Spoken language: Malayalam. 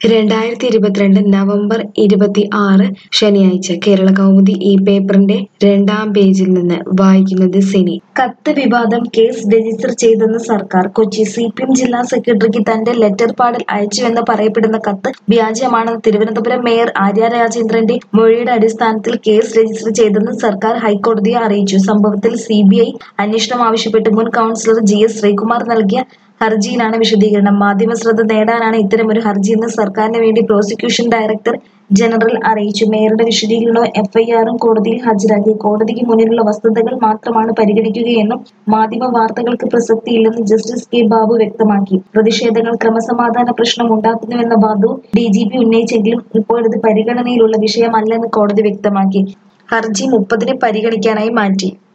രണ്ടായിരത്തി ഇരുപത്തിരണ്ട് നവംബർ ഇരുപത്തി ആറ് ശനിയാഴ്ച കേരള കൗമുദി ഈ പേപ്പറിന്റെ രണ്ടാം പേജിൽ നിന്ന് വായിക്കുന്നത് സിനി കത്ത് വിവാദം കേസ് രജിസ്റ്റർ ചെയ്തെന്ന് സർക്കാർ കൊച്ചി സി പി എം ജില്ലാ സെക്രട്ടറിക്ക് തന്റെ ലെറ്റർ പാഡിൽ അയച്ചുവെന്ന് പറയപ്പെടുന്ന കത്ത് വ്യാജമാണെന്ന് തിരുവനന്തപുരം മേയർ ആര്യ രാജേന്ദ്രന്റെ മൊഴിയുടെ അടിസ്ഥാനത്തിൽ കേസ് രജിസ്റ്റർ ചെയ്തെന്ന് സർക്കാർ ഹൈക്കോടതിയെ അറിയിച്ചു സംഭവത്തിൽ സി ബി ഐ അന്വേഷണം ആവശ്യപ്പെട്ട് മുൻ കൗൺസിലർ ജി എസ് ശ്രീകുമാർ നൽകിയ ഹർജിയിലാണ് വിശദീകരണം മാധ്യമ ശ്രദ്ധ നേടാനാണ് ഇത്തരമൊരു ഹർജിയെന്ന് സർക്കാരിന് വേണ്ടി പ്രോസിക്യൂഷൻ ഡയറക്ടർ ജനറൽ അറിയിച്ചു മേയറുടെ വിശദീകരണവും എഫ്ഐആറും കോടതിയിൽ ഹാജരാക്കി കോടതിക്ക് മുന്നിലുള്ള വസ്തുതകൾ മാത്രമാണ് പരിഗണിക്കുകയെന്നും മാധ്യമ വാർത്തകൾക്ക് പ്രസക്തിയില്ലെന്ന് ജസ്റ്റിസ് കെ ബാബു വ്യക്തമാക്കി പ്രതിഷേധങ്ങൾ ക്രമസമാധാന പ്രശ്നം ഉണ്ടാക്കുന്നുവെന്ന വാദവും ഡി ജി പി ഉന്നയിച്ചെങ്കിലും ഇപ്പോഴത് പരിഗണനയിലുള്ള വിഷയമല്ലെന്ന് കോടതി വ്യക്തമാക്കി ഹർജി മുപ്പതിന് പരിഗണിക്കാനായി മാറ്റി